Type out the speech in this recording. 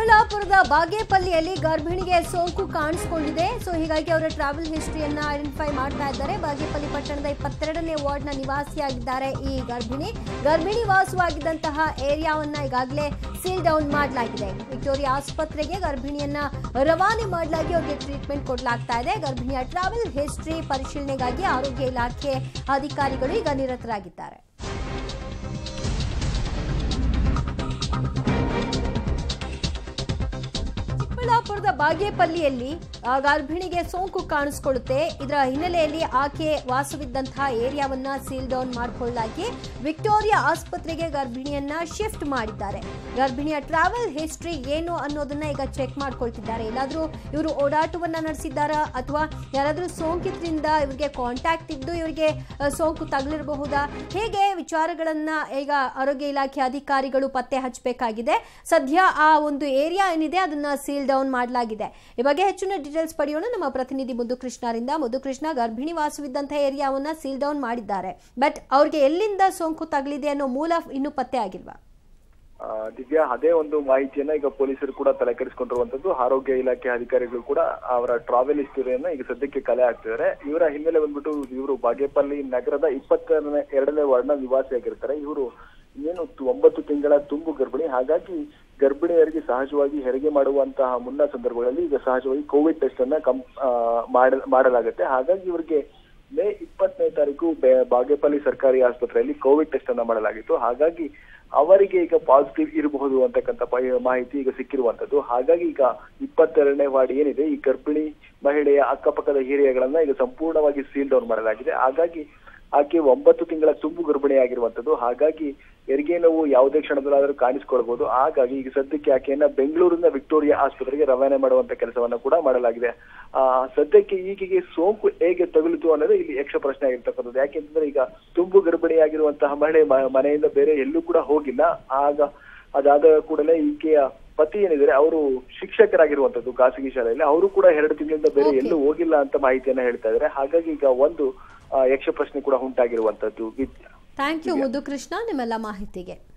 ಚಿಕ್ಕಬಳ್ಳಾಪುರದ ಬಾಗೇಪಲ್ಲಿಯಲ್ಲಿ ಗರ್ಭಿಣಿಗೆ ಸೋಂಕು ಕಾಣಿಸಿಕೊಂಡಿದೆ ಸೊ ಹೀಗಾಗಿ ಅವರ ಟ್ರಾವೆಲ್ ಹಿಸ್ಟ್ರಿಯನ್ನ ಐಡೆಂಟಿಫೈ ಮಾಡ್ತಾ ಇದ್ದಾರೆ ಬಾಗೇಪಲ್ಲಿ ಪಟ್ಟಣದ ಇಪ್ಪತ್ತೆರಡನೇ ವಾರ್ಡ್ನ ನಿವಾಸಿಯಾಗಿದ್ದಾರೆ ಈ ಗರ್ಭಿಣಿ ಗರ್ಭಿಣಿ ವಾಸವಾಗಿದ್ದಂತಹ ಏರಿಯಾವನ್ನ ಈಗಾಗಲೇ ಸೀಲ್ ಡೌನ್ ಮಾಡಲಾಗಿದೆ ವಿಕ್ಟೋರಿಯಾ ಆಸ್ಪತ್ರೆಗೆ ಗರ್ಭಿಣಿಯನ್ನ ರವಾನೆ ಮಾಡಲಾಗಿ ಅವರಿಗೆ ಟ್ರೀಟ್ಮೆಂಟ್ ಕೊಡಲಾಗ್ತಾ ಇದೆ ಗರ್ಭಿಣಿಯ ಟ್ರಾವೆಲ್ ಹಿಸ್ಟ್ರಿ ಪರಿಶೀಲನೆಗಾಗಿ ಆರೋಗ್ಯ ಇಲಾಖೆ ಅಧಿಕಾರಿಗಳು ಈಗ ನಿರತರಾಗಿದ್ದಾರೆ ಚಿಕ್ಕಬಳ್ಳಾಪುರದ ಬಾಗೇಪಲ್ಲಿಯಲ್ಲಿ ಆ, ಗರ್ಭಿಣಿಗೆ ಸೋಂಕು ಕಾಣಿಸ್ಕೊಳ್ಳುತ್ತೆ ಇದರ ಹಿನ್ನೆಲೆಯಲ್ಲಿ ಆಕೆ ವಾಸವಿದ್ದಂತಹ ಏರಿಯಾವನ್ನ ಸೀಲ್ ಡೌನ್ ಮಾಡಿಕೊಳ್ಳಲಾಗಿ ವಿಕ್ಟೋರಿಯಾ ಆಸ್ಪತ್ರೆಗೆ ಗರ್ಭಿಣಿಯನ್ನ ಶಿಫ್ಟ್ ಮಾಡಿದ್ದಾರೆ ಗರ್ಭಿಣಿಯ ಟ್ರಾವೆಲ್ ಹಿಸ್ಟ್ರಿ ಏನು ಅನ್ನೋದನ್ನ ಈಗ ಚೆಕ್ ಮಾಡ್ಕೊಳ್ತಿದ್ದಾರೆ ಎಲ್ಲಾದ್ರೂ ಇವರು ಓಡಾಟವನ್ನ ನಡೆಸಿದ್ದಾರಾ ಅಥವಾ ಯಾರಾದ್ರೂ ಸೋಂಕಿತರಿಂದ ಇವರಿಗೆ ಕಾಂಟ್ಯಾಕ್ಟ್ ಇದ್ದು ಇವರಿಗೆ ಆ, ಸೋಂಕು ತಗುಲಿರಬಹುದಾ ಹೇಗೆ ವಿಚಾರಗಳನ್ನ ಈಗ ಆರೋಗ್ಯ ಇಲಾಖೆ ಅಧಿಕಾರಿಗಳು ಪತ್ತೆ ಹಚ್ಚಬೇಕಾಗಿದೆ ಸದ್ಯ ಆ ಒಂದು ಏರಿಯಾ ಏನಿದೆ ಅದನ್ನ ಸೀಲ್ ಡೌನ್ ಮಾಡಲಾಗಿದೆ ಈ ಬಗ್ಗೆ ಹೆಚ್ಚಿನ ಡೀಟೇಲ್ಸ್ ಪಡೆಯೋಣ ನಮ್ಮ ಪ್ರತಿನಿಧಿ ಮುದ್ದುಕೃಷ್ಣರಿಂದ ಮುದ್ದುಕೃಷ್ಣ ಗರ್ಭಿಣಿ ವಾಸವಿದ್ದಂತಹ ಏರಿಯಾವನ್ನ ಸೀಲ್ ಡೌನ್ ಮಾಡಿದ್ದಾರೆ ಬಟ್ ಅವ್ರಿಗೆ ಎಲ್ಲಿಂದ ಸೋಂಕು ತಗಲಿದೆ ಅನ್ನೋ ಮೂಲ ಇನ್ನೂ ಪತ್ತೆ ಆಗಿಲ್ವಾ ಆ, ದಿವ್ಯಾ ಅದೇ ಒಂದು ಮಾಹಿತಿಯನ್ನ ಈಗ ಪೊಲೀಸರು ಕೂಡ ತಲೆ ಕೆಡಿಸ್ಕೊಂಡಿರುವಂತದ್ದು ಆರೋಗ್ಯ ಇಲಾಖೆ ಅಧಿಕಾರಿಗಳು ಕೂಡ ಅವರ ಟ್ರಾವೆಲ್ ಹಿಸ್ಟರಿಯನ್ನ ಈಗ ಸದ್ಯಕ್ಕೆ ಕಲೆ ಹಾಕ್ತಿದ್ದಾರೆ ಇವರ ಹಿನ್ನೆಲೆ ಬಂದ್ಬಿಟ್ಟು ಇವರು ಬಾಗೇಪಲ್ಲಿ ನಗರದ ಇಪ್ಪತ್ತೆರಡನೇ ಎರಡನೇ ವಾರ್ಡ್ನ ನಿವಾಸಿಯಾಗಿರ್ತಾರೆ ಇವರು ಇನ್ನೇನು ತು- ಒಂಬತ್ತು ತಿಂಗಳ ತುಂಬು ಗರ್ಭಿಣಿ ಹಾಗಾಗಿ ಗರ್ಭಿಣಿಯರಿಗೆ ಸಹಜವಾಗಿ ಹೆರಿಗೆ ಮಾಡುವಂತಹ ಮುನ್ನ ಸಂದರ್ಭಗಳಲ್ಲಿ ಈಗ ಸಹಜವಾಗಿ ಕೋವಿಡ್ ಟೆಸ್ಟ್ ಅನ್ನ ಕಂ ಆ, ಮಾಡ- ಮಾಡಲಾಗುತ್ತೆ ಹಾಗಾಗಿ ಇವರಿಗೆ ಮೇ ಇಪ್ಪತ್ತನೇ ತಾರೀಕು ಬೆ- ಬಾಗೇಪಲ್ಲಿ ಸರ್ಕಾರಿ ಆಸ್ಪತ್ರೆಯಲ್ಲಿ ಕೋವಿಡ್ ಟೆಸ್ಟ್ ಅನ್ನ ಮಾಡಲಾಗಿತ್ತು ಹಾಗಾಗಿ ಅವರಿಗೆ ಈಗ ಪಾಸಿಟಿವ್ ಇರಬಹುದು ಅಂತಕ್ಕಂಥ ಪ- ಮಾಹಿತಿ ಈಗ ಸಿಕ್ಕಿರುವಂತದ್ದು ಹಾಗಾಗಿ ಈಗ ಇಪ್ಪತ್ತೆರಡನೇ ವಾರ್ಡ್ ಏನಿದೆ ಈ ಗರ್ಭಿಣಿ ಮಹಿಳೆಯ ಅಕ್ಕಪಕ್ಕದ ಏರಿಯಾಗಳನ್ನ ಈಗ ಸಂಪೂರ್ಣವಾಗಿ ಸೀಲ್ ಡೌನ್ ಮಾಡಲಾಗಿದೆ ಹಾಗಾಗಿ ಆಕೆ ಒಂಬತ್ತು ತಿಂಗಳ ತುಂಬು ಗರ್ಭಿಣಿಯಾಗಿರುವಂತದ್ದು ಹಾಗಾಗಿ ಹೆರಿಗೆ ನೋವು ಯಾವುದೇ ಕ್ಷಣದಲ್ಲಾದರೂ ಕಾಣಿಸ್ಕೊಳ್ಬಹುದು ಹಾಗಾಗಿ ಈಗ ಸದ್ಯಕ್ಕೆ ಆಕೆಯನ್ನ ಬೆಂಗಳೂರಿನ ವಿಕ್ಟೋರಿಯಾ ಆಸ್ಪತ್ರೆಗೆ ರವಾನೆ ಮಾಡುವಂತ ಕೆಲಸವನ್ನ ಕೂಡ ಮಾಡಲಾಗಿದೆ ಆ ಸದ್ಯಕ್ಕೆ ಈಕೆಗೆ ಸೋಂಕು ಹೇಗೆ ತಗುಲಿತು ಅನ್ನೋದು ಇಲ್ಲಿ ಯಕ್ಷ ಪ್ರಶ್ನೆ ಆಗಿರ್ತಕ್ಕಂಥದ್ದು ಯಾಕೆಂತಂದ್ರೆ ಈಗ ತುಂಬು ಗರ್ಭಿಣಿಯಾಗಿರುವಂತಹ ಮಹಿಳೆ ಮ- ಮನೆಯಿಂದ ಬೇರೆ ಎಲ್ಲೂ ಕೂಡ ಹೋಗಿಲ್ಲ ಆಗ ಅದಾದ ಕೂಡಲೇ ಈಕೆಯ ಪತಿ ಏನಿದ್ದಾರೆ ಅವರು ಶಿಕ್ಷಕರಾಗಿರುವಂತದ್ದು ಖಾಸಗಿ ಶಾಲೆಯಲ್ಲಿ ಅವರು ಕೂಡ ಎರಡು ತಿಂಗಳಿಂದ ಬೇರೆ Okay. ಎಲ್ಲೂ ಹೋಗಿಲ್ಲ ಅಂತ ಮಾಹಿತಿಯನ್ನ ಹೇಳ್ತಾ ಇದ್ದಾರೆ ಹಾಗಾಗಿ ಈಗ ಒಂದು ಆ, ಯಕ್ಷ ಪ್ರಶ್ನೆ ಕೂಡ ಉಂಟಾಗಿರುವಂತದ್ದು ವಿದ್ಯಾ ಥ್ಯಾಂಕ್ ಯು ಮುದ್ದು ಕೃಷ್ಣ ನಿಮ್ಮೆಲ್ಲ ಮಾಹಿತಿಗೆ